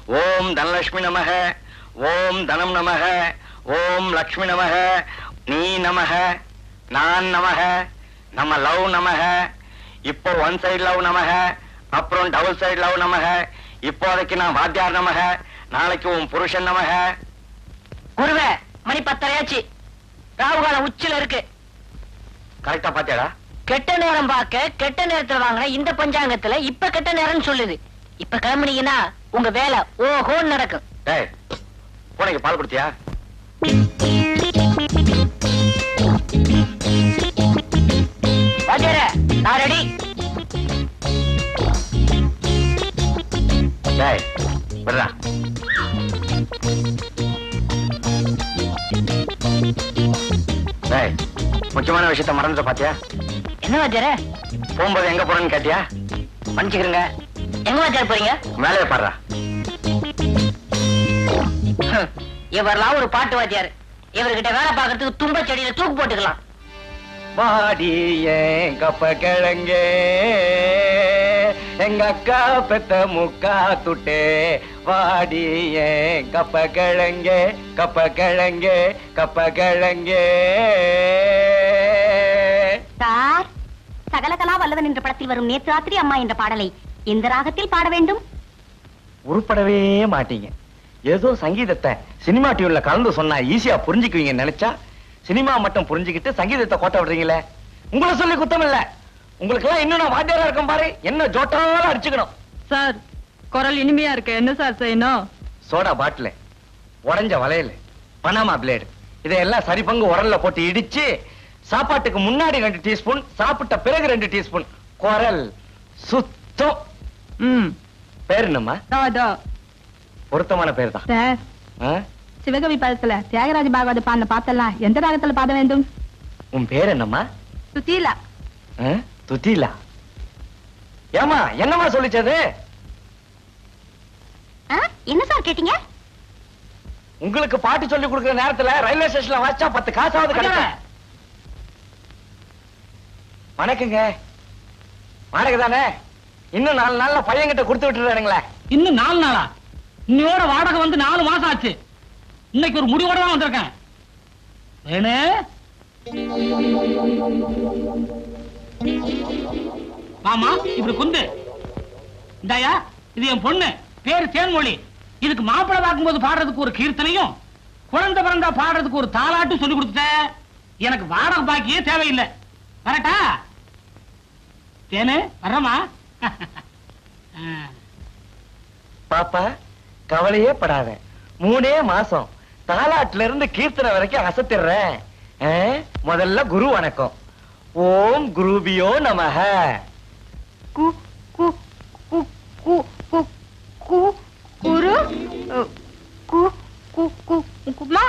ஓம் தனலட்சுமி நமக ஓம் தனம் நமக ஓம் லக்ஷ்மி நமக நீ நமக நான் நமக நம்ம லவ் நமக இப்போ ஒன் சைடு லவ் நமக அப்புறம் டபுள் சைடு லவ் நமக இப்போதைக்கு நான் வாத்தியார் நமக நாளைக்கு உன் புருஷன் நமக குருவே மணி பத்தரையாச்சு ராவுகாலம் உச்சில இருக்கு கரெக்டா பாத்தியாடா கெட்ட நேரம் பார்க்க கெட்ட நேரத்துல வாங்கின இந்த பஞ்சாங்கத்துல இப்ப கெட்ட நேரம்னு சொல்லுது இப்ப கிளம்புனீங்கன்னா உங்க வேலை ஓஹோன்னு நடக்கும் டேய் பூனைக்கு பால் கொடுத்தியா வாத்தியாரே நான் ரெடி டேய் விடுறா டேய் முக்கியமான விஷயத்த மறந்துட்ட பாத்தியா என்ன வாத்தியாரே போகும்போது எங்க போறேன்னு கேட்டியா மன்னிச்சுக்கிறேங்க எங்க வாத்தியார் போறீங்க மேலே பாடுறா ஹம், இவரெல்லாம் ஒரு பாட்டு வாத்தியார் இவர்கிட்ட வேலை பார்க்கறதுக்கு தும்ப செடியில தூக்கு போட்டுக்கலாம் வாடி ஏன் கப்ப கிழங்கே எங்க அக்கா பெத்த முக்கா துட்டே வாடி ஏன் கப்ப கிழங்கே கப்ப கிழங்கே கப்ப கிழங்கே சார் சகலகலா வல்லவன் என்ற படத்தில் வரும் நேற்று ராத்திரி அம்மா என்ற பாடலை எந்த ராகத்தில் பாட வேண்டும் உருப்படவே மாட்டீங்க ஏதோ சங்கீதத்தை சினிமா டியூன்ல கலந்து சொன்னா ஈஸியா புரிஞ்சுக்குவீங்க நினைச்சா சினிமா மட்டும் புரிஞ்சுக்கிட்டு சங்கீதத்தை கோட்ட விடுறீங்களே உங்களை சொல்லி குத்தம் இல்ல உங்களுக்கு எல்லாம் இன்னும் நான் வாத்தியாரா இருக்கேன் பாரு என்ன ஜோட்டாலும் அடிச்சுக்கணும் சார் குரல் இனிமையா இருக்கு என்ன சார் செய்யணும் சோடா பாட்டில் உடைஞ்ச வளையல் பனாமா பிளேடு இதையெல்லாம் சரி பங்கு உரல்ல போட்டு இடிச்சு சாப்பாட்டுக்கு முன்னாடி ரெண்டு டீஸ்பூன் சாப்பிட்ட பிறகு ரெண்டு டீஸ்பூன் குரல் சுத்தம் ம் பேர் என்னம்மா தோ தோ பொருத்தமான பேர் தான் சார் ஆ? சிவகவி பதத்துல தியாகராஜ பாகவத பாடின பாத்தெல்லாம் எந்த ராகத்துல பாட வேண்டும் உன் பேர் என்னம்மா சுத்தீலா ஆ? துத்திலா ஏமா என்னம்மா சொல்லிச்சது ஆ, என்ன சார் கேட்டீங்க உங்களுக்கு பாட்டு சொல்லி கொடுக்கிற நேரத்துல ரயில்வே ஸ்டேஷன்ல வாச்சா பத்து காசாவது கிடைக்கும் வணக்கங்க வாடகை தானே இன்னும் நாலு நாள்ல பையன்கிட்ட கொடுத்து விட்டுறானுங்களே இன்னும் நாலு நாளா இன்னையோட வாடகை வந்து நாலு மாசம் ஆச்சு இன்னைக்கு ஒரு முடிவோட தான் வந்திருக்கேன் வேணு மாமா இப்படி குந்து இந்தாயா இது என் பொண்ணு பேரு தேன்மொழி இதுக்கு மாப்பிள்ளை பார்க்கும்போது பாடுறதுக்கு ஒரு கீர்த்தனையும் குழந்தை பிறந்தா பாடுறதுக்கு ஒரு தாலாட்டும் சொல்லி கொடுத்துட்டேன் எனக்கு வாடகை பாக்கியே தேவையில்லை வரட்டா தேனு வர்றமா பாப்பா கவலையே படாத மூணே மாசம் தாலாட்டுல இருந்து கீர்த்தனை வரைக்கும் அசத்திடுறேன் ஆ? முதல்ல குரு வணக்கம் ஓம் குருபியோ நமக கு கு கு கு கு கு குரு அ, கு கு கு குமா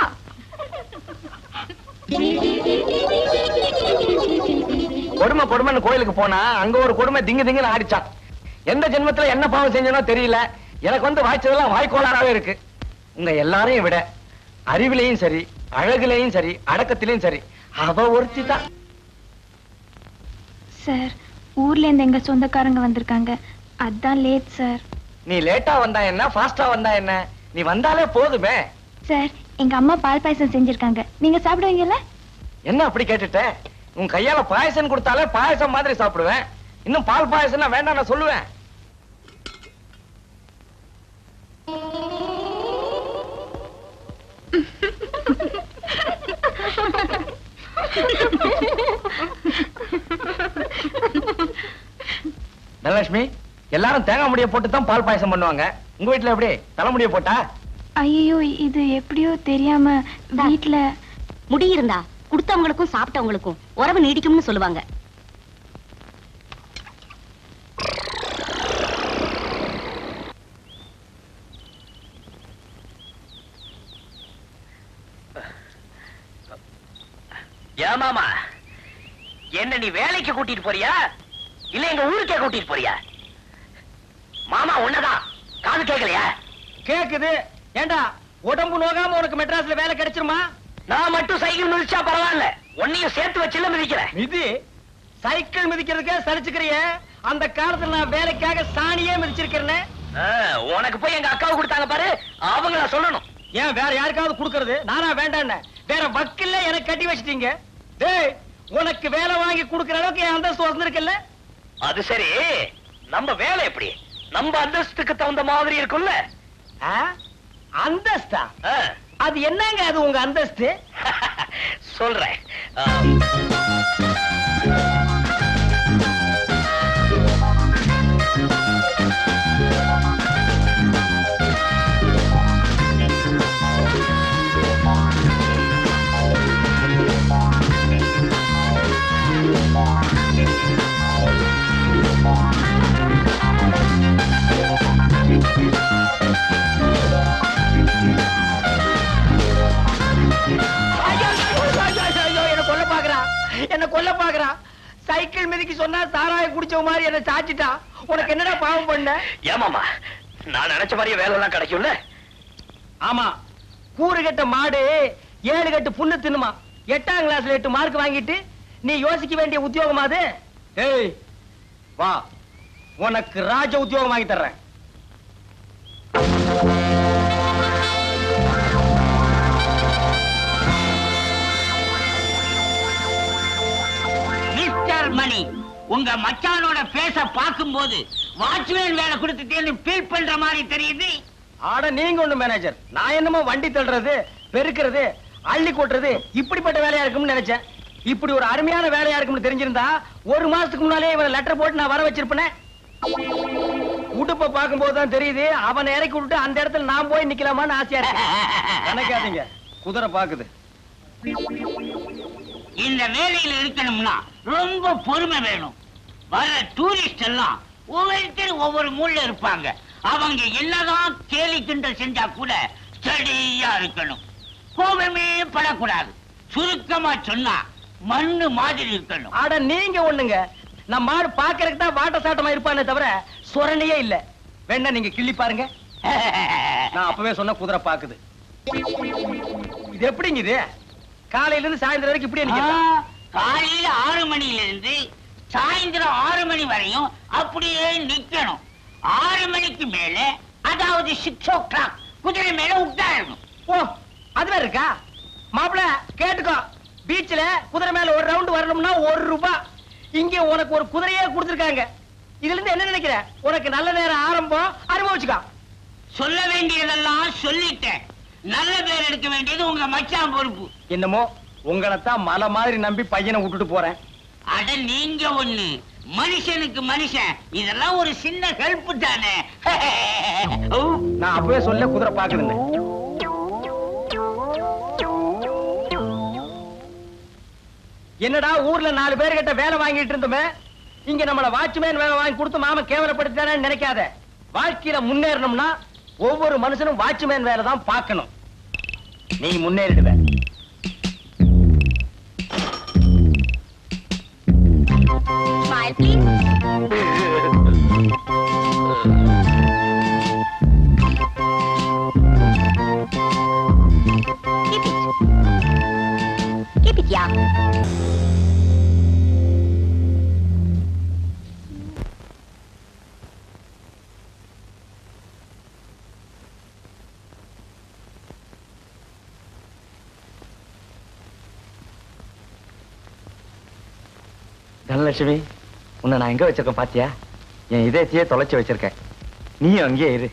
கொடுமை கொடுமைன்னு கோயிலுக்கு போனா அங்க ஒரு கொடுமை திங்கு திங்குன்னு ஆடிச்சான் எந்த ஜென்மத்துல என்ன பாவம் செஞ்சனோ தெரியல எனக்கு வந்து வாய்ச்சதெல்லாம் வாய்க்கோளாறாவே இருக்கு உங்க எல்லாரையும் விட அறிவிலையும் சரி அழகுலையும் சரி அடக்கத்திலையும் சரி அவ ஒருத்தி தான் சார் ஊர்ல இருந்து எங்க சொந்தக்காரங்க வந்திருக்காங்க அதான் லேட் சார் நீ லேட்டா வந்தா என்ன ஃபாஸ்டா வந்தா என்ன நீ வந்தாலே போதுமே சார் எங்க அம்மா பால் பாயசம் செஞ்சிருக்காங்க நீங்க சாப்பிடுவீங்கல்ல என்ன அப்படி கேட்டுட்ட உன் கையால பாயசம் கொடுத்தாலே பாயசம் மாதிரி சாப்பிடுவேன் இன்னும் பால் பாயசம்னா வேண்டாம் நான் சொல்லுவேன் தனலட்சுமி எல்லாரும் தேங்காய் முடிய போட்டு தான் பால் பாயசம் பண்ணுவாங்க உங்க வீட்டுல எப்படி தலைமுடிய போட்டா ஐயோ இது எப்படியோ தெரியாம வீட்ல முடி இருந்தா கொடுத்தவங்களுக்கும் சாப்பிட்டவங்களுக்கும் உறவு நீடிக்கும்னு சொல்லுவாங்க ஏமாமா என்ன நீ வேலைக்கு கூட்டிட்டு போறியா இல்ல எங்க ஊருக்கே கூட்டிட்டு போறியா மாமா உன்னதான் காது கேட்கலையா கேக்குது ஏண்டா உடம்பு நோகாம உனக்கு மெட்ராஸ்ல வேலை கிடைச்சிருமா நான் மட்டும் சைக்கிள் மிதிச்சா பரவாயில்ல உன்னையும் சேர்த்து வச்சுல மிதிக்கிறேன் மிதி சைக்கிள் மிதிக்கிறதுக்கே சரிச்சுக்கிறிய அந்த காலத்துல நான் வேலைக்காக சாணியே மிதிச்சிருக்கிறேன் ஆ, உனக்கு போய் எங்க அக்காவை கொடுத்தாங்க பாரு அவங்கள சொல்லணும் ஏன் வேற யாருக்காவது கொடுக்கறது நானா வேண்டான்னு வேற வக்கில்ல எனக்கு கட்டி வச்சிட்டீங்க டேய் உனக்கு வேலை வாங்கி கொடுக்கற அளவுக்கு என் அந்தஸ்து வந்திருக்குல்ல அது சரி நம்ம வேலை எப்படி நம்ம அந்தஸ்துக்கு தகுந்த மாதிரி இருக்கும்ல ஆ? அந்தஸ்தா ஆ, அது என்னங்க அது உங்க அந்தஸ்து சொல்றேன் ஆ, ஐயோ, ஐயோ, ஐயோ, ஐயோ, என்ன கொல்ல பாக்குறான் என்ன கொல்ல பாக்குறான் சைக்கிள் மிதிக்கு சொன்னா சாராய குடிச்ச மாதிரி என்ன சாச்சிட்டான் உனக்கு என்னடா பாவம் பண்ண ஏமாமா நான் நினைச்ச மாதிரியே வேலை எல்லாம் கிடைக்கும்ல ஆமா கூறு கட்ட மாடு ஏழு கட்டு புண்ணு தின்னுமா எட்டாம் கிளாஸ்ல எட்டு மார்க் வாங்கிட்டு நீ யோசிக்க வேண்டிய உத்தியோகமா அது ஏய் வா உனக்கு ராஜ உத்தியோகம் வாங்கி தர்றேன் மிஸ்டர் மணி உங்க மச்சானோட பேச பார்க்கும்போது வாட்ச்மேன் வேலை கொடுத்துட்டேன்னு ஃபீல் பண்ற மாதிரி தெரியுது ஆட நீங்க ஒண்ணு மேனேஜர் நான் என்னமோ வண்டி தள்ளுறது பெருக்கிறது அள்ளி கொட்டுறது இப்படிப்பட்ட வேலையா இருக்கும்னு நினைச்சேன் இப்படி ஒரு அருமையான வேலையா இருக்கும்னு தெரிஞ்சிருந்தா ஒரு மாசத்துக்கு முன்னாலே இவனை லெட்டர் போட்டு நான் வர வச்சிருப்பேனே உடுப்ப பார்க்கும்போது தான் தெரியுது அவனை இறக்கி விட்டுட்டு அந்த இடத்துல நான் போய் நிக்கலாமான்னு ஆசையா இருக்கு நினைக்காதீங்க குதிரை பாக்குது இந்த வேலையில இருக்கணும்னா ரொம்ப பொறுமை வேணும் வர டூரிஸ்ட் எல்லாம் ஒவ்வொருத்தர் ஒவ்வொரு மூல்ல இருப்பாங்க அவங்க என்னதான் கேலி கிண்டல் செஞ்சா கூட ஸ்டடியா இருக்கணும் கோபமே படக்கூடாது சுருக்கமா சொன்னா மண்ணு மாதிரி இருக்கணும் ஆட நீங்க ஒண்ணுங்க நம்ம மாடு பாக்குறதுக்கு தான் வாட்ட சாட்டமா இருப்பானே தவிர சுரணையே இல்ல வேணா நீங்க கிள்ளி பாருங்க நான் அப்பவே சொன்ன குதிரை பாக்குது இது எப்படிங்க இது காலையில இருந்து சாயந்தரம் வரைக்கும் இப்படியே ஆ, நிக்கிறதா? காலையில ஆறு மணில இருந்து சாயந்தரம் ஆறு மணி வரையும் அப்படியே நிக்கணும் ஆறு மணிக்கு மேல அதாவது சிக்ஸ் ஓ கிளாக் குதிரை மேல உட்காரணும் ஓ அது வேற இருக்கா மாப்பிள கேட்டுக்கோ பீச்ல குதிரை மேல ஒரு ரவுண்ட் வரணும்னா ஒரு ரூபாய் இங்க உனக்கு ஒரு குதிரையே கொடுத்துருக்காங்க இதுல இருந்து என்ன நினைக்கிற உனக்கு நல்ல நேரம் ஆரம்பம் அனுபவிச்சுக்கோ சொல்ல வேண்டியதெல்லாம் சொல்லிட்டேன் நல்ல பேர் எடுக்க வேண்டியது உங்க மச்சான் பொறுப்பு என்னமோ உங்களைத்தான் மலை மாதிரி நம்பி பையனை விட்டுட்டு போறேன் அட நீங்க ஒண்ணு மனுஷனுக்கு மனுஷன் இதெல்லாம் ஒரு சின்ன ஹெல்ப் தானே ஓ, நான் அப்பவே சொல்ல குதிரை பாக்குதுன்னு என்னடா ஊர்ல நாலு பேர் கிட்ட வேலை வாங்கிட்டு இருந்தோமே இங்க நம்மள வாட்ச்மேன் வேலை வாங்கி கொடுத்து மாம கேவலப்படுத்தானே நினைக்காத வாழ்க்கையில முன்னேறணும்னா ஒவ்வொரு மனுஷனும் வாட்ச்மேன் வேலை தான் பார்க்கணும் நீ முன்னேறிடுவ Smile, please. Keep it. Keep it, yeah. Dhanalakshmi உன்னை நான் எங்க வச்சிருக்கேன் பாத்தியா என் இதயத்தையே தொலைச்சு வச்சிருக்கேன் நீயும் அங்கேயே இரு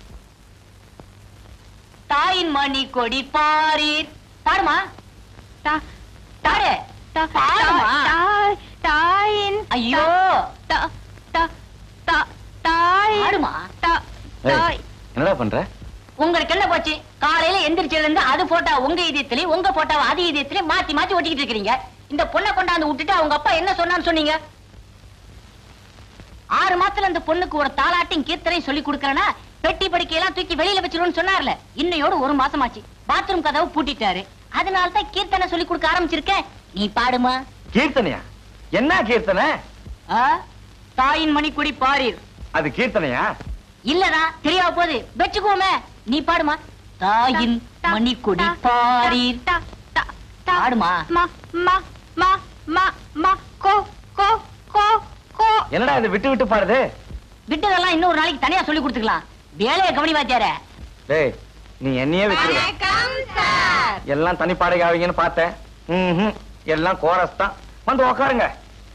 தாயின் மணி கொடி பாரீர் பாடுமா தா- பாடு தா- பாடுமா தா- தாயின் ஐயோ தா- தா- தா- தாயின் பாடுமா தா- ஏய், தாய் என்னடா பண்ற உங்களுக்கு என்ன போச்சு காலையில எந்திரிச்சதுல இருந்து அது போட்டா உங்க இதயத்திலயும் உங்க போட்டா அது இதயத்திலயும் மாத்தி மாத்தி ஒட்டிக்கிட்டு இருக்கீங்க இந்த பொண்ணை கொண்டாந்து விட்டுட்டு அவங்க அப்பா என்ன சொன்னான்னு சொன்னீங்க ஆறு மாசத்துல அந்த பொண்ணுக்கு ஒரு தாலாட்டையும் கீர்த்தனையும் சொல்லி கொடுக்கறேன்னா பெட்டி படுக்கையெல்லாம் தூக்கி வெளியில வச்சிருவோம்னு சொன்னார்ல இன்னையோட ஒரு மாசமாச்சு பாத்ரூம் கதவை பூட்டிட்டாரு அதனால தான் கீர்த்தனை சொல்லி கொடுக்க ஆரம்பிச்சிருக்கேன் நீ பாடுமா கீர்த்தனையா என்ன கீர்த்தனை ஆ? தாயின் மணிக்குடி பாரீர் அது கீர்த்தனையா இல்லடா தெரியாம போகுது வச்சுக்குவோமே நீ பாடுமா தாயின் தா- மணிக்குடி தா- பாரீர் தா- தா- தா- பாடுமா மா மா மா மா மா கோ கோ கோ கோ என்னடா இது விட்டு விட்டு பாடுது விட்டதெல்லாம் இன்னொரு நாளைக்கு தனியா சொல்லி கொடுத்துக்கலாம் வேலையை கவனி வாத்தியார டேய் நீ என்னையே வச்சிருக்க எல்லாம் தனி பாடகை ஆவீங்கன்னு பார்த்தேன் ம்ஹும். எல்லாம் கோரஸ் தான் வந்து உக்காருங்க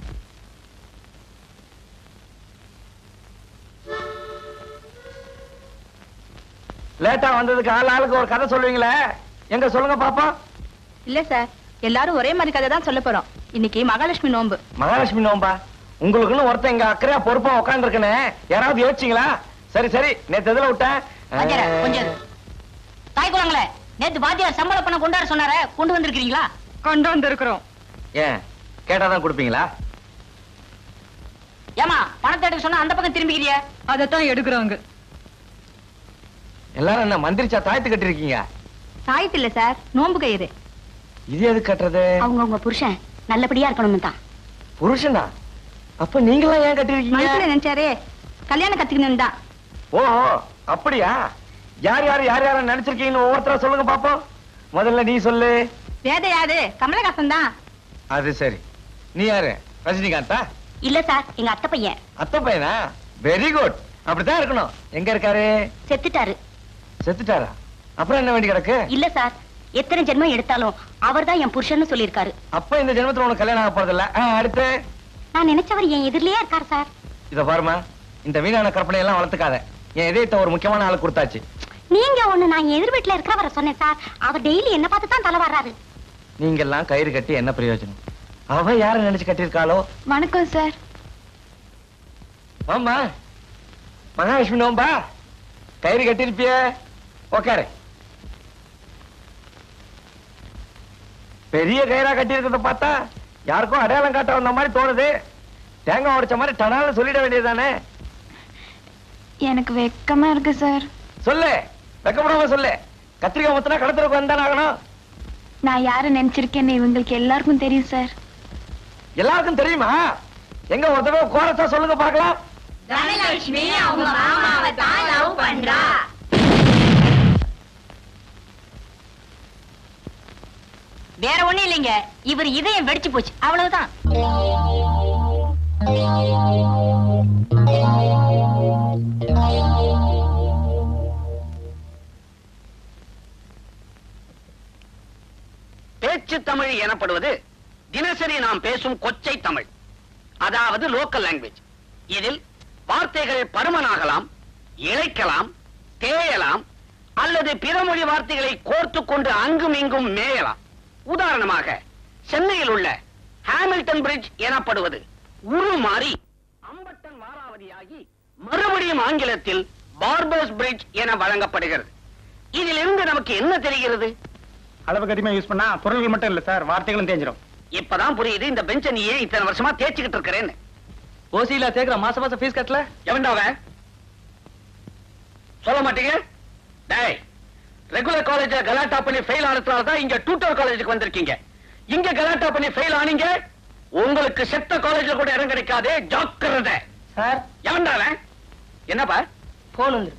லேட்டா வந்ததுக்கு ஆள் ஆளுக்கு ஒரு கதை சொல்லுவீங்களே எங்க சொல்லுங்க பாப்போம் இல்ல சார் எல்லாரும் ஒரே மாதிரி கதை தான் சொல்ல போறோம் இன்னைக்கு மகாலட்சுமி நோன்பு மகாலட்சுமி நோம்பா உங்களுக்குன்னு ஒருத்தன் இங்க அக்கறையா பொறுப்பா உட்காந்துருக்கனே யாராவது யோசிச்சீங்களா சரி சரி நேத்து எதுல விட்டேன் வாத்தியார கொஞ்சம் இரு. தாய் குளங்களே நேத்து வாத்தியார் சம்பள பணம் கொண்டாட சொன்னாரே கொண்டு வந்திருக்கீங்களா கொண்டு வந்திருக்கிறோம் ஏன் கேட்டாதான் கொடுப்பீங்களா ஏமா பணத்தை எடுக்க சொன்னா அந்த பக்கம் திரும்பிக்கிறிய அதத்தான் எடுக்கிறோங்க எல்லாரும் என்ன மந்திரிச்சா தாயத்து கட்டிருக்கீங்க சாயத்து இல்ல சார் நோன்பு கயிறு இது எது கட்டுறது அவங்க உங்க புருஷன் நல்லபடியா இருக்கணும் தான் புருஷனா அப்ப நீங்களாம் ஏன் கட்டிருக்கீங்க மனசுல நினைச்சாரே கல்யாணம் கத்துக்கணும் தான் ஓஹோ அப்படியா யார் யார் யார் யார நினைச்சிருக்கீங்கன்னு ஒவ்வொருத்தரா சொல்லுங்க பாப்போம் முதல்ல நீ சொல்லு வேத யாரு கமலஹாசன் தான் அது சரி நீ யாரு ரஜினிகாந்தா இல்ல சார் எங்க அத்தை பையன் அத்தை பையனா வெரி குட் அப்படித்தான் இருக்கணும் எங்க இருக்காரு செத்துட்டாரு செத்துட்டாரா அப்புறம் என்ன வேண்டி கிடக்கு இல்ல சார் எத்தனை ஜென்மம் எடுத்தாலும் அவர்தான் என் புருஷன்னு சொல்லியிருக்காரு அப்ப இந்த ஜென்மத்துல உனக்கு கல்யாணம் ஆக போறது இல்ல அடுத்து நான் நினைச்சவர் என் எதிரிலேயே இருக்கார் சார் இத பாருமா இந்த வீணான கற்பனை எல்லாம் வளர்த்துக்காத என் இதயத்தை ஒரு முக்கியமான ஆளு கொடுத்தாச்சு நீங்க ஒண்ணு நான் எதிர் வீட்டுல இருக்கிறவரை சொன்னேன் சார் அவர் டெய்லி என்ன பார்த்து தான் தலை வர்றாரு நீங்க எல்லாம் கயிறு கட்டி என்ன பிரயோஜனம் அவ யார நினைச்சு கட்டியிருக்காளோ வணக்கம் சார் ஆமா மகாலட்சுமி நோம்பா கயிறு கட்டிருப்பிய உக்காரு பெரிய கயிறா கட்டி இருக்கிறத பார்த்தா யாருக்கும் அடையாளம் காட்ட வந்த மாதிரி தோணுது தேங்காய் உடைச்ச மாதிரி டனால சொல்லிட வேண்டியதுதானே எனக்கு வெக்கமா இருக்கு சார் சொல்லு வெக்கப்படாம சொல்லு கத்திரிக்காய் முத்தினா கடத்துறதுக்கு வந்தானே ஆகணும் நான் யாரை நினைச்சிருக்கேன்னு இவங்களுக்கு எல்லாருக்கும் தெரியும் சார் எல்லாருக்கும் தெரியுமா எங்க ஒரு தடவை கோரஸா சொல்லுங்க பார்க்கலாம் தனலட்சுமி அவங்க மாமாவை தான் லவ் பண்றா வேற ஒண்ணும் இல்லைங்க இவர் இதயம் வெடிச்சு போச்சு அவ்வளவுதான் பேச்சு தமிழ் எனப்படுவது தினசரி நாம் பேசும் கொச்சை தமிழ் அதாவது லோக்கல் லாங்குவேஜ் இதில் வார்த்தைகள் பருமனாகலாம் இழைக்கலாம் தேயலாம் அல்லது பிற மொழி வார்த்தைகளை கோர்த்து கொண்டு அங்கும் இங்கும் மேயலாம் உதாரணமாக சென்னையில் உள்ள ஹாமில்டன் பிரிட்ஜ் எனப்படுவது உருமாறி அம்பட்டன் வாராவதியாகி மறுபடியும் ஆங்கிலத்தில் பார்பர்ஸ் பிரிட்ஜ் என வழங்கப்படுகிறது இதிலிருந்து நமக்கு என்ன தெரிகிறது அளவுக்கு அதிகமா யூஸ் பண்ணா பொருள்கள் மட்டும் இல்ல சார் வார்த்தைகளும் தேஞ்சிரும் இப்பதான் புரியுது இந்த பெஞ்ச நீ ஏன் இத்தனை வருஷமா தேய்ச்சிக்கிட்டு இருக்கிறேன்னு ஓசியில சேர்க்கிற மாசம் மாசம் ஃபீஸ் கட்டல எவன்டா அவன் சொல்ல மாட்டீங்க டேய் ரெகுலர் காலேஜ்ல கலாட்டா பண்ணி ஃபெயில் ஆனதுனால தான் இங்க டூட்டர் காலேஜுக்கு வந்திருக்கீங்க இங்க கலாட்டா பண்ணி ஃபெயில் ஆனீங்க உங்களுக்கு செத்த காலேஜ்ல கூட இடம் கிடைக்காதே ஜாக்கிரதை சார் எவன்டா அவன் என்னப்பா போன் வந்து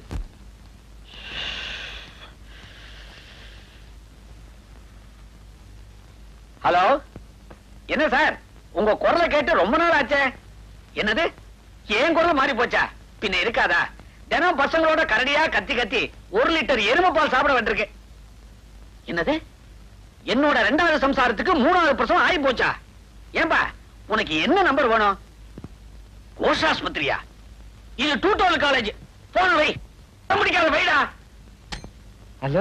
ஹலோ என்ன சார் உங்க குரலை கேட்டு ரொம்ப நாள் ஆச்சே என்னது ஏன் குரல் மாறி போச்சா பின்ன இருக்காதா தினம் பசங்களோட கரடியா கத்தி கத்தி ஒரு லிட்டர் எருமை பால் சாப்பிட வேண்டியிருக்கு என்னது என்னோட ரெண்டாவது சம்சாரத்துக்கு மூணாவது பிரசவம் ஆகி போச்சா ஏன்பா உனக்கு என்ன நம்பர் வேணும் கோஷாஸ்பத்திரியா இது டூட்டோல் காலேஜ் போன வை முடிக்காத வைடா ஹலோ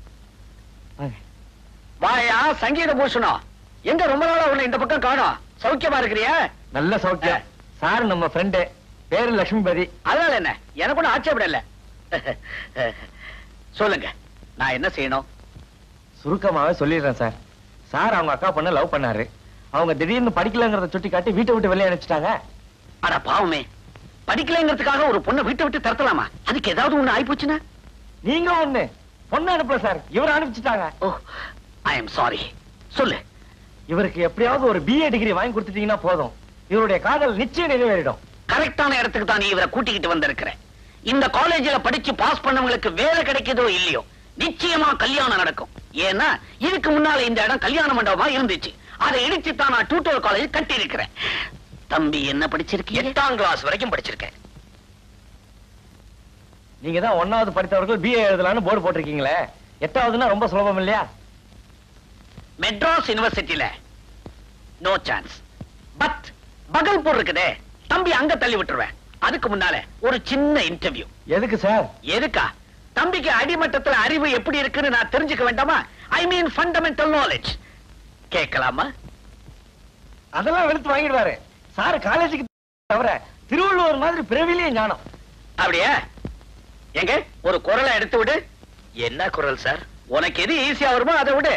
வாயா சங்கீத பூஷணம் எங்க ரொம்ப நாளா உன்னை இந்த பக்கம் காணோம் சௌக்கியமா இருக்கிறியா நல்ல சௌக்கியம் சார் நம்ம ஃப்ரெண்டு பேரு லட்சுமிபதி அதனால என்ன எனக்கு ஒன்றும் ஆட்சேபம் இல்ல சொல்லுங்க நான் என்ன செய்யணும் சுருக்கமாவே சொல்லிடுறேன் சார் சார் அவங்க அக்கா பொண்ண லவ் பண்ணாரு அவங்க திடீர்னு படிக்கலங்கிறத சுட்டி காட்டி வீட்டை விட்டு வெளியே அனுப்பிச்சிட்டாங்க அட பாவமே படிக்கலைங்கிறதுக்காக ஒரு பொண்ணை வீட்டை விட்டு தரத்தலாமா அதுக்கு ஏதாவது ஒண்ணு ஆயிப்போச்சுன்னா நீங்க ஒண்ணு பொண்ணு அனுப்பல சார் இவர் அனுப்பிச்சிட்டாங்க ஓ ஐ எம் சாரி சொல்லு இவருக்கு எப்படியாவது ஒரு பிஏ டிகிரி வாங்கி கொடுத்துட்டீங்கன்னா போதும் இவருடைய காதல் நிச்சயம் நிறைவேறிடும் கரெக்டான இடத்துக்கு தான் நீ இவரை கூட்டிக்கிட்டு வந்திருக்கிற இந்த காலேஜ்ல படிச்சு பாஸ் பண்ணவங்களுக்கு வேலை கிடைக்குதோ இல்லையோ நிச்சயமா கல்யாணம் நடக்கும் ஏன்னா இதுக்கு முன்னால இந்த இடம் கல்யாண மண்டபமா இருந்துச்சு அதை இடிச்சு தான் நான் டூட்டோர் காலேஜ் கட்டி இருக்கிறேன் தம்பி என்ன படிச்சிருக்கீங்க எட்டாம் கிளாஸ் வரைக்கும் படிச்சிருக்கேன் நீங்க தான் ஒன்னாவது படித்தவர்கள் பிஏ எழுதலாம்னு போர்டு போட்டிருக்கீங்களே எட்டாவதுன்னா ரொம்ப சுலபம் இல்லையா மெட்ராஸ் யுனிவர்சிட்டியில நோ சான்ஸ் பட் பகல்பூர் இருக்குதே தம்பி அங்க தள்ளி விட்டுருவேன் அதுக்கு முன்னால ஒரு சின்ன இன்டர்வியூ எதுக்கு சார் எதுக்கா தம்பிக்கு அடிமட்டத்துல அறிவு எப்படி இருக்குன்னு நான் தெரிஞ்சுக்க வேண்டாமா ஐ மீன் ஃபண்டமெண்டல் நாலேஜ் கேட்கலாமா அதெல்லாம் வெளுத்து வாங்கிடுவாரு சார் காலேஜுக்கு தவிர திருவள்ளுவர் மாதிரி பிறவிலேயே ஞானம் அப்படியா எங்க ஒரு குரலை எடுத்து விடு என்ன குரல் சார் உனக்கு எது ஈஸியா வருமோ அதை விடு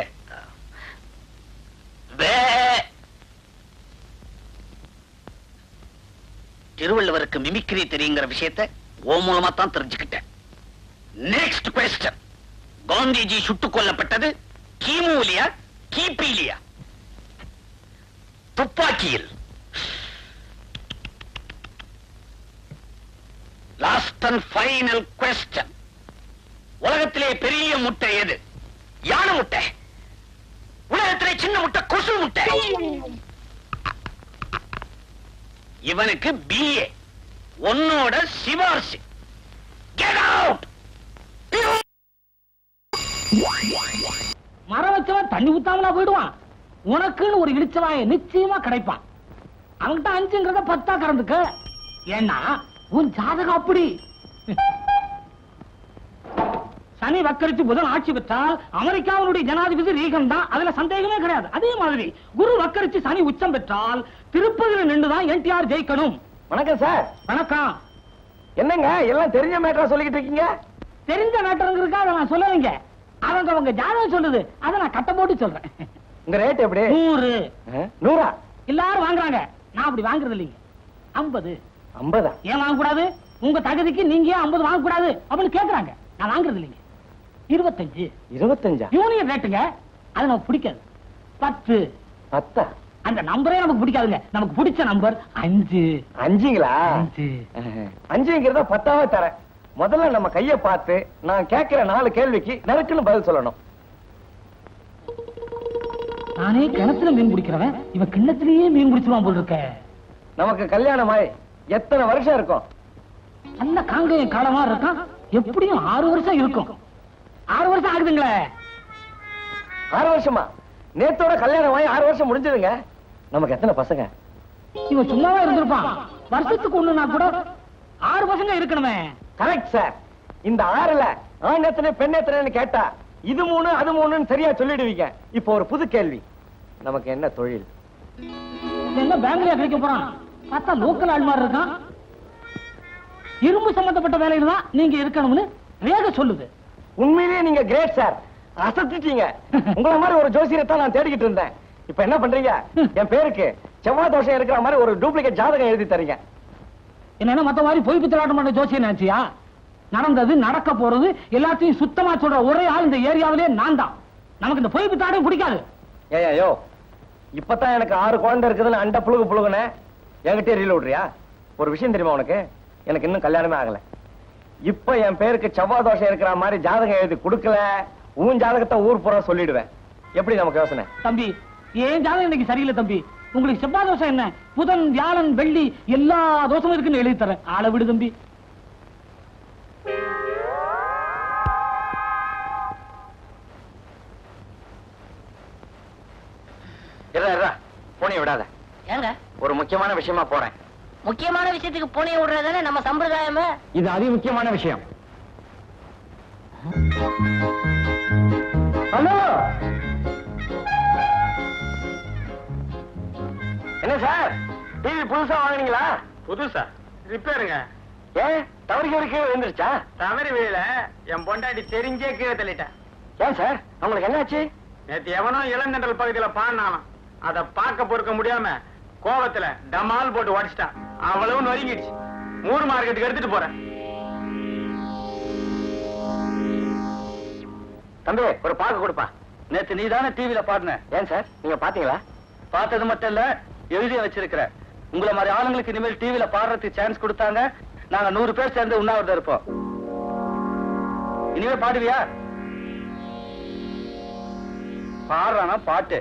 வே. திருவள்ளுவருக்கு மிமிக்ரி தெரியுங்கிற விஷயத்தை ஓ மூலமா தான் தெரிஞ்சுக்கிட்டேன் நெக்ஸ்ட் கொஸ்டின் காந்திஜி சுட்டுக் கொல்லப்பட்டது கிமுலியா கிபிலியா துப்பாக்கியில் லாஸ்ட் அண்ட் ஃபைனல் கொஸ்டின் உலகத்திலே பெரிய முட்டை எது யானை முட்டை உலகத்திலே சின்ன முட்டை கொசு முட்டை இவனுக்கு பிஏ உன்னோட சிபார்சு கெட் அவுட் மரம் வச்சவன் தண்ணி ஊத்தாமலா போயிடுவான் உனக்குன்னு ஒரு இழிச்சவாய நிச்சயமா கிடைப்பான் அவன்கிட்ட அஞ்சுங்கிறத பத்தா கறந்துக்க ஏன்னா உன் ஜாதகம் அப்படி சனி வக்கரிச்சு புதன் ஆட்சி பெற்றால் அமெரிக்காவினுடைய ஜனாதிபதி ரீகன் தான் அதுல சந்தேகமே கிடையாது அதே மாதிரி குரு வக்கரிச்சு சனி உச்சம் பெற்றால் திருப்பதியில நின்றுதான் என்டிஆர் ஜெயிக்கணும் வணக்கம் சார் வணக்கம் என்னங்க எல்லாம் தெரிஞ்ச மேட்டரா சொல்லிக்கிட்டு இருக்கீங்க தெரிஞ்ச மேட்டருங்க அதை நான் சொல்லலைங்க அவங்க அவங்க ஜாதகம் சொல்லுது அதை நான் கட்ட போட்டு சொல்றேன் உங்க ரேட் எப்படி நூறு ஆ, நூறா எல்லாரும் வாங்குறாங்க நான் அப்படி வாங்குறது இல்லைங்க ஐம்பது ஐம்பதா ஏன் வாங்க கூடாது உங்க தகுதிக்கு நீங்க ஏன் ஐம்பது வாங்க கூடாது அப்படின்னு கேக்குறாங்க நான் வாங்குறது இல்லைங்க இருபத்தஞ்சு இருபத்தஞ்சா யூனியன் ரேட்டுங்க அது நமக்கு பிடிக்காது பத்து பத்தா அந்த நம்பரே நமக்கு பிடிக்காதுங்க நமக்கு பிடிச்ச நம்பர் அஞ்சு அஞ்சுங்களா அஞ்சு அஞ்சுங்கிறத பத்தாவே தரேன் முதல்ல நம்ம கைய பார்த்து நான் கேட்கிற நாலு கேள்விக்கு நறுக்குன்னு பதில் சொல்லணும் நானே கிணத்துல மீன் பிடிக்கிறவன் இவன் கிண்ணத்திலேயே மீன் பிடிச்சிருவான் போல இருக்க நமக்கு கல்யாணம் ஆயி எத்தனை வருஷம் இருக்கும் நல்ல காங்கேயம் காலமா இருக்கான் எப்படியும் ஆறு வருஷம் இருக்கும் ஆறு வருஷம் ஆகுதுங்களே ஆறு வருஷமா நேத்தோட கல்யாணம் ஆகி ஆறு வருஷம் முடிஞ்சதுங்க நமக்கு எத்தனை பசங்க இவன் சும்மாவா இருந்திருப்பான் வருஷத்துக்கு ஒண்ணுனா கூட ஆறு பசங்க இருக்கணுமே கரெக்ட் சார் இந்த ஆறுல ஆண் எத்தனை பெண் எத்தனைன்னு கேட்டா இது மூணு அது மூணுன்னு சரியா சொல்லிடுவீங்க இப்போ ஒரு புது கேள்வி நமக்கு என்ன தொழில் இது என்ன பேங்க்லயா கிடைக்க போறான் பார்த்தா லோக்கல் ஆள் மாதிரி இருக்கான் இரும்பு சம்பந்தப்பட்ட வேலையில தான் நீங்க இருக்கணும்னு ரேக சொல்லுது உண்மையிலேயே நீங்க கிரேட் சார் அசத்திட்டீங்க உங்களை மாதிரி ஒரு ஜோசியரை நான் தேடிக்கிட்டு இருந்தேன் இப்ப என்ன பண்றீங்க என் பேருக்கு செவ்வாய் தோஷம் இருக்கிற மாதிரி ஒரு டூப்ளிகேட் ஜாதகம் எழுதி தரீங்க என்ன மத்த மாதிரி பொய் பித்தலாட்டம் பண்ண ஜோசியம் நினைச்சியா நடந்தது நடக்க போறது எல்லாத்தையும் சுத்தமா சொல்ற ஒரே ஆள் இந்த ஏரியாவிலே நான் தான் நமக்கு இந்த பொய் பித்தாடையும் பிடிக்காது ஏய் ஐயோ இப்பதான் எனக்கு ஆறு குழந்தை இருக்குதுன்னு அண்ட புழுகு புழுகுன என்கிட்ட ரீல் விடுறியா ஒரு விஷயம் தெரியுமா உனக்கு எனக்கு இன்னும் கல்யாணமே ஆகல இப்ப என் பேருக்கு செவ்வாய் தோஷம் இருக்கிற மாதிரி ஜாதகம் எழுதி கொடுக்கல உன் ஜாதகத்தை ஊர் பூரா சொல்லிடுவேன் எப்படி நமக்கு யோசனை தம்பி ஏன் ஜாதகம் இன்னைக்கு சரியில்லை தம்பி உங்களுக்கு செவ்வாய் தோஷம் என்ன புதன் வியாழன் வெள்ளி எல்லா தோஷமும் இருக்குன்னு எழுதி தரேன் ஆளை விடு தம்பி இருடா இருடா போனிய விடாத ஏங்க ஒரு முக்கியமான விஷயமா போறேன் முக்கியமான விஷயத்துக்கு பூனையை விடுறதுதானே நம்ம சம்பிரதாயமே இது அதி முக்கியமான விஷயம் ஹலோ என்ன சார் டிவி புதுசா வாங்குனீங்களா புதுசா ரிப்பேருங்க ஏன் தவறி கீழே விழுந்துருச்சா தவறி வீழ என் பொண்டாட்டி தெரிஞ்சே கீழே தள்ளிட்டேன் ஏன் சார் உங்களுக்கு என்னாச்சு நேத்து எவனோ இளந்தண்டல் பகுதியில பாடினாலாம் அத பார்க்க பொறுக்க முடியாம கோவத்துல டமால் போட்டு உடைச்சிட்டான் அவ்வளவு நொறுங்கிடுச்சு மூர் மார்க்கெட்டுக்கு எடுத்துட்டு போறேன் தம்பி ஒரு பாக்கு கொடுப்பா நேத்து நீ தானே டிவில பாடின ஏன் சார் நீங்க பாத்தீங்களா பார்த்தது மட்டும் இல்ல எழுதி வச்சிருக்கிற உங்களை மாதிரி ஆளுங்களுக்கு இனிமேல் டிவில பாடுறதுக்கு சான்ஸ் கொடுத்தாங்க நாங்க நூறு பேர் சேர்ந்து உண்ணாவிரதம் இருப்போம் இனிமே பாடுவியா பாடுறானா பாட்டு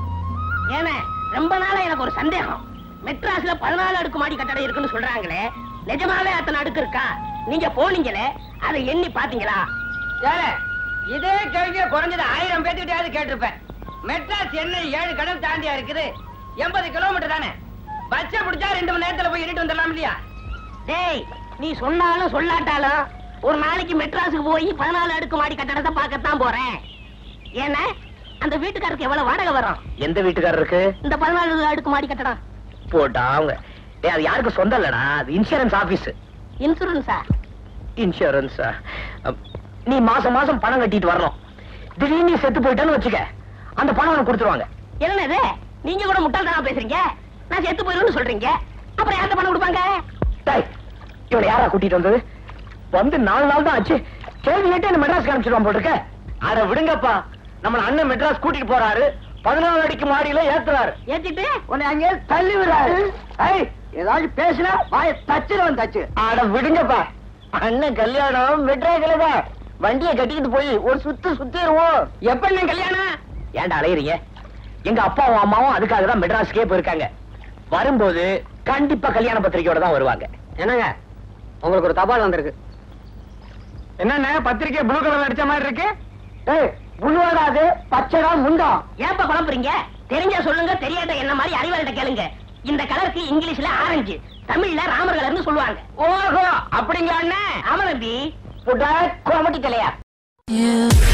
ஏன ரொம்ப நாளா எனக்கு ஒரு சந்தேகம் மெட்ராஸ்ல பதினாலு அடுக்கு மாடி கட்டடம் இருக்குன்னு சொல்றாங்களே நிஜமாவே அத்தனை அடுக்கு இருக்கா நீங்க போனீங்களே அதை எண்ணி பாத்தீங்களா இதே கேள்வியை குறைஞ்சது ஆயிரம் பேத்துக்கிட்டயாவது கேட்டிருப்பேன் மெட்ராஸ் சென்னை ஏழு கடல் தாண்டியா இருக்குது எண்பது கிலோமீட்டர் தானே பச்சை பிடிச்சா ரெண்டு மணி நேரத்துல போய் இருட்டு வந்துடலாம் இல்லையா டேய் நீ சொன்னாலும் சொல்லாட்டாலும் ஒரு நாளைக்கு மெட்ராஸுக்கு போய் பதினாலு அடுக்கு மாடி கட்டடத்தை பார்க்கத்தான் போறேன் ஏன்னா அந்த வீட்டுக்காரருக்கு எவ்வளவு வாடகை வரும் எந்த வீட்டுக்காரருக்கு இந்த பதினாலு அடுக்கு மாடி கட்டடம் போட்டா அவங்க டேய் அது யாருக்கு சொந்தம் இல்லடா அது இன்சூரன்ஸ் ஆபீஸ் இன்சூரன்ஸா இன்சூரன்ஸ் நீ மாசம் மாசம் பணம் கட்டிட்டு வரணும் திடீர்னு நீ செத்து போயிட்டேன்னு வச்சுக்க அந்த பணம் உனக்கு கொடுத்துருவாங்க என்னது நீங்க கூட முட்டாள்தனமா பேசுறீங்க நான் செத்து போயிருன்னு சொல்றீங்க அப்புறம் யார்கிட்ட பணம் கொடுப்பாங்க டேய் இவனை யாரா கூட்டிட்டு வந்தது வந்து நாலு நாள் தான் ஆச்சு கேள்வி கேட்டு என்ன மெட்ராஸ் காமிச்சிருவான் போட்டுருக்க அட விடுங்கப்பா நம்ம அண்ணன் மெட்ராஸ் கூட்டிட்டு போறாரு பதினாலு அடிக்கு மாடியில ஏத்துறாரு ஏத்திட்டு உன்னை அங்கே தள்ளி விடாரு ஐய் ஏதாச்சும் பேசினா வாய தச்சிருவன் தச்சு அட விடுங்கப்பா அண்ணன் கல்யாணம் மெட்ராஸ்ல தான் வண்டியை கட்டிக்கிட்டு போய் ஒரு சுத்து சுத்திடுவோம் எப்ப என்ன கல்யாணம் ஏன்டா அலையறீங்க எங்க அப்பாவும் அம்மாவும் அதுக்காக தான் மெட்ராஸ்க்கே போயிருக்காங்க வரும்போது கண்டிப்பா கல்யாண பத்திரிக்கையோட தான் வருவாங்க என்னங்க உங்களுக்கு ஒரு தபால் வந்திருக்கு என்னண்ணே பத்திரிக்கை ப்ளூ கலர் அடிச்ச மாதிரி இருக்கு ஏய் புழுவாடா அது பச்சைடா முண்டம் ஏப்ப குழம்புறீங்க தெரிஞ்ச சொல்லுங்க தெரியாத என்ன மாதிரி அறிவாளிட்ட கேளுங்க இந்த கலருக்கு இங்கிலீஷ்ல ஆரஞ்சு தமிழ்ல ராமர் கலர்னு சொல்லுவாங்க ஓஹோ அப்படிங்களா அண்ணே ஆமா தம்பி புட்டா கோமட்டி தலையா You